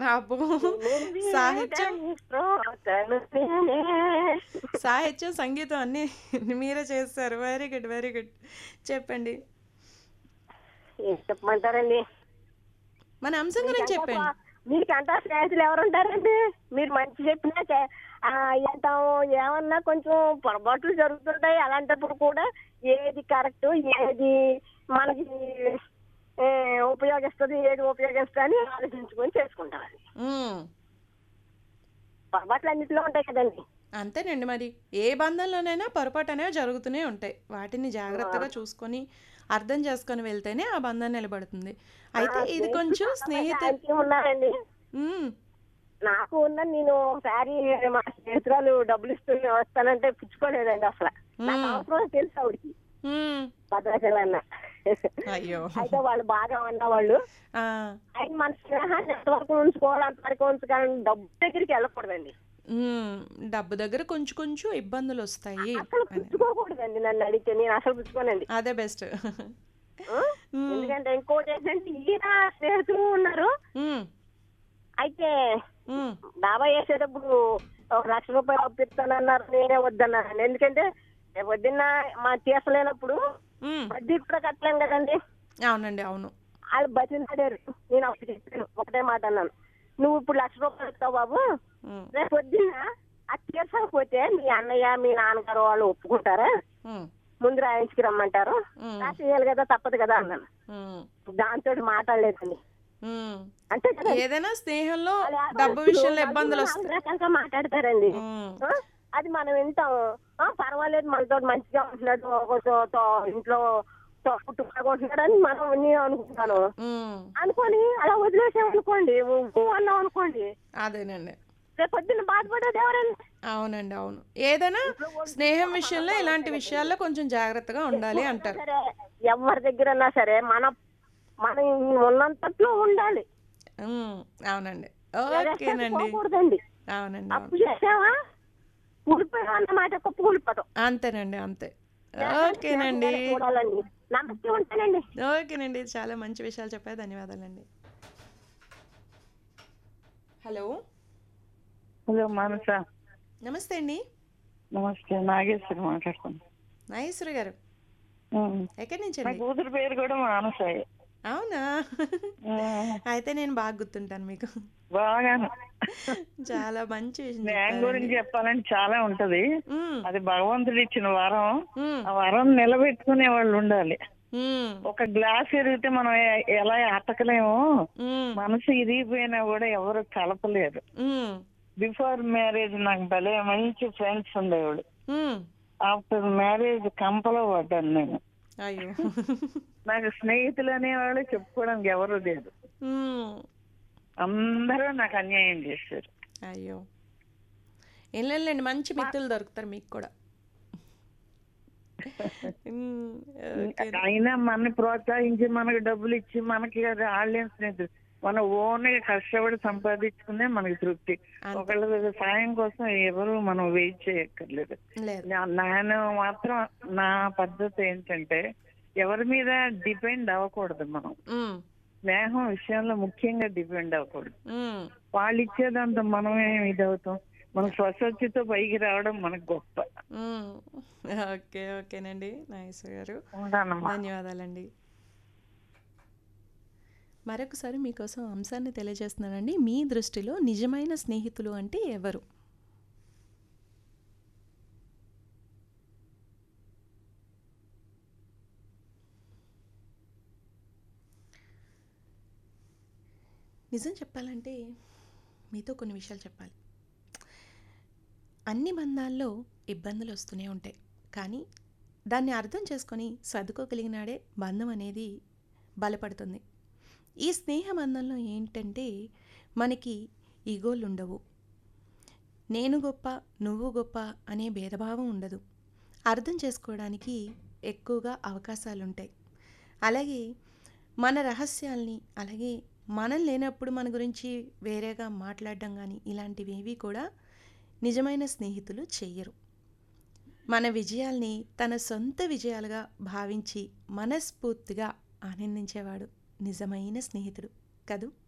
అబ్బో! సాహిత్యం శ్రోతను నేనే. సాహిత్యం, సంగీతం అన్నీ మీరే చేసేసారు. Very good. Very good. చెప్పండి. ఏం చెప్పమంటారండి? మన అంశం గురించి మీకంతా చెప్పండి. స్వా- మీకంతా స్నేహితులు ఎవరుంటారండి? మీరు మంచి చెప్పినా చే- ఆ, ఏంటాం ఏమన్నా కొంచెం పొరపాట్లు జరుగుతుంటాయి అలాంటప్పుడు కూడా ఏది కరెక్ట్ ఏది మనకి ఏ, ఉపయోగిస్తుంది ఏది ఉపయోగిస్తుంది అని ఆలోచించుకొని చేసుకుంటామండి హ్మ్. పొరపాట్లు అన్నింటిలో ఉంటాయి కదండి అంతేనండి మరి. ఏ బంధంలోనైనా పొరపాటు అనేవి జరుగుతూనే ఉంటాయి. వాటిని జాగ్రత్తగా చూసుకొని, అర్థం చేసుకొని వెళ్తేనే ఆ బంధం నిలబడుతుంది. అయితే ఆ, ఇది కొంచెం స్నేహితు ఆయనకి ఉన్నారండి హ్మ్. నాకు ఉన్న నేను ఒకసారి మా స్నేహితురాలు డబ్బులు ఇస్తున్నా వస్తానంటే పుచ్చుకోలేదండి అసలు నాకు మ్మ్. అవసరం తెలుసు ఆవిడకి హ్మ్. భద్రాచలన్న అయ్యో! అయితే వాళ్ళు బాగా ఉన్నవాళ్ళు ఆ! ఆయన మన స్నేహాన్ని ఎంతవరకు ఉంచుకోవాలి అంతవరకు ఉంచుకోవాలి డబ్బు దగ్గరికి వెళ్ళకూడదండి హ్మ్. డబ్బు దగ్గర కొంచెం కొంచెం ఇబ్బందులు వస్తాయి అసలు అని. పుచ్చుకోకూడదండి నన్ను అడిగితే నేను అసలు పుచ్చుకోనండి అదే బెస్ట్. ఆ? హ్మ్. ఎందుకంటే ఇంకోటి ఏంటంటే ఈయన స్నేహితులు ఉన్నారు హ్మ్. అయితే హ్మ్. డాబా వేసేటప్పుడు ఒక లక్ష రూపాయలు అప్పిస్తానన్నారు నేనే వద్దన్నాను ఎందుకంటే రేపు పొద్దున్న మా తీసలేనప్పుడు హ్మ్. వడ్డీ కూడా కట్టలేం కదండి అవునండి. అవును. వాళ్ళు బతిలాడారు నేను ఒకటి చెప్పాను ఒకటే మాట అన్నాను నువ్వు ఇప్పుడు లక్ష రూపాయలు ఇస్తావు బాబు హ్మ్. రేపు పొద్దున్న అది తీర్చకపోతే మీ అన్నయ్య మీ నాన్నగారు వాళ్ళు ఒప్పుకుంటారా హ్మ్. ముందు రాయించుకు రమ్మంటారు హ్మ్. రాసేయాలి కదా తప్పదు కదా అన్నాను హ్మ్. దాంతో మాట్లాడలేదండి హ్మ్. అంతే కదా ఏదైనా స్నేహంలో వాళ్ళు డబ్బు వ్యాపారస్తులు విషయంలో నలుగురు ఇబ్బందులు నాలుగు వస్తాయి. రకాలుగా మాట్లాడతారండి హ్మ్. ఆ? అది మనం వింటాం ఆ, పర్వాలేదు మనతో మంచిగా ఉంటున్నాడు ఒక తో- తో- ఇంట్లో పుట్టుగా ఉంటున్నాడు అని మనం నేను అనుకుంటాను హ్మ్. అనుకొని అలా వదిలేసామనుకోండి ఊ అన్నాం అనుకోండి అదేనండి. రేపు పొద్దున్న బాధపడేది ఎవరండి అవునండి. అవును. ఏదైనా స్నేహం విషయంలో ఇలాంటి విషయాల్లో కొంచెం జాగ్రత్తగా ఉండాలి అంటారు. సరే ఎవరి దగ్గర ఉన్నా సరే మన మన ఉన్నంతట్లో ఉండాలి హ్మ్. అవునండి. ఎగస్ట్రాకి ఓకేనండి. పోకూడదండి అవునండి. అప్పు అవును. చేసావా కూలిపోయావా అన్నమాట కుప్ప కూలిపోతాం అంతేనండి. అంతే. జాగ్రత్తగా ఓకేనండి. చూడాలండి నమస్తే ఉంటానండి ఓకేనండి. చాలా మంచి విషయాలు చెప్పారు. ధన్యవాదాలండి. హలో! హలో మానస నమస్తే అండి. నమస్తే నాగేశ్వరి మాట్లాడుతున్నా నాగేశ్వరి గారు. ఉమ్. ఎక్కడి నుంచి నా అండి? కూతురు పేరు కూడా మానసాయి అవునా? ఉమ్. అయితే నేను బాగా గుర్తుంటాను మీకు. బాగాను చాలా మంచి విషయం న్యాయం గురించి చెప్పారండి. చెప్పాలంటే చాలా ఉంటది హ్మ్. అది భగవంతుడు ఇచ్చిన వరం హ్మ్. ఆ వరం నిలబెట్టుకునే వాళ్ళు ఉండాలి హ్మ్. ఒక గ్లాస్ ఎరిగితే మనం ఎ- ఎలా అతకలేమో హ్మ్. మనసు ఇరిగిపోయినా కూడా ఎవరు కలపలేరు హ్మ్. బిఫోర్ మ్యారేజ్ నాకు భలే మంచి ఫ్రెండ్స్ ఉండేవాడు హ్మ్. ఆఫ్టర్ మ్యారేజ్ కంపలో పడ్డాను నేను అయ్యో! నాకు స్నేహితులు అనేవాళ్ళు చెప్పుకోవడానికి ఎవరు లేదు హ్మ్. అందరూ నాకు అన్యాయం చేశారు అయ్యో! ఏం లేదులేండి మంచి మిత్రులు దొరుకుతారు మీకు కూడా. హ్మ్. ఓకే. అయినా మనని ప్రోత్సహించి మనకి డబ్బులు ఇచ్చి మనకి అది వాళ్ళేం స్నేహితులు మన ఓన్ కష్టపడి సంపాదించుకునే మనకి తృప్తి అంతే. ఒకళ్ళ సాయం కోసం ఎవరు మనం వెయిట్ చేయక్కర్లేదు లేదు. నా- నేను మాత్రం నా పద్ధతి ఏంటంటే ఎవరి మీద డిపెండ్ అవ్వకూడదు మనం హ్మ్. స్నేహం విషయంలో ముఖ్యంగా డిపెండ్ అవ్వకూడదు హ్మ్. వాళ్ళు ఇచ్చేదంతా మనమే ఇదవుతాం మన స్వసత్యతో పైకి రావడం మనకు గొప్ప హ్మ్. ఓకే. ఓకేనండి. నాగేశ్వరి గారు. ఉంటానమ్మా ధన్యవాదాలండి. మరొకసారి మీకోసం అంశాన్ని తెలియజేస్తున్నానండి. మీ దృష్టిలో నిజమైన స్నేహితులు అంటే ఎవరు? నిజం చెప్పాలంటే మీతో కొన్ని విషయాలు చెప్పాలి. అన్ని బంధాల్లో ఇబ్బందులు వస్తూనే ఉంటాయి. కానీ దాన్ని అర్థం చేసుకొని సర్దుకోగలిగినాడే బంధం అనేది బలపడుతుంది. ఈ స్నేహ బంధంలో ఏంటంటే మనకి ఈగోలు ఉండవు. నేను గొప్ప, నువ్వు గొప్ప అనే భేదభావం ఉండదు. అర్థం చేసుకోవడానికి ఎక్కువగా అవకాశాలుంటాయి. అలాగే మన రహస్యాల్ని అలాగే మనం లేనప్పుడు మన గురించి వేరేగా మాట్లాడడం గానీ ఇలాంటివేవి కూడా నిజమైన స్నేహితులు చెయ్యరు. మన విజయాల్ని తన సొంత విజయాలుగా భావించి మనస్ఫూర్తిగా ఆనందించేవాడు నిజమైన స్నేహితుడు కదూ!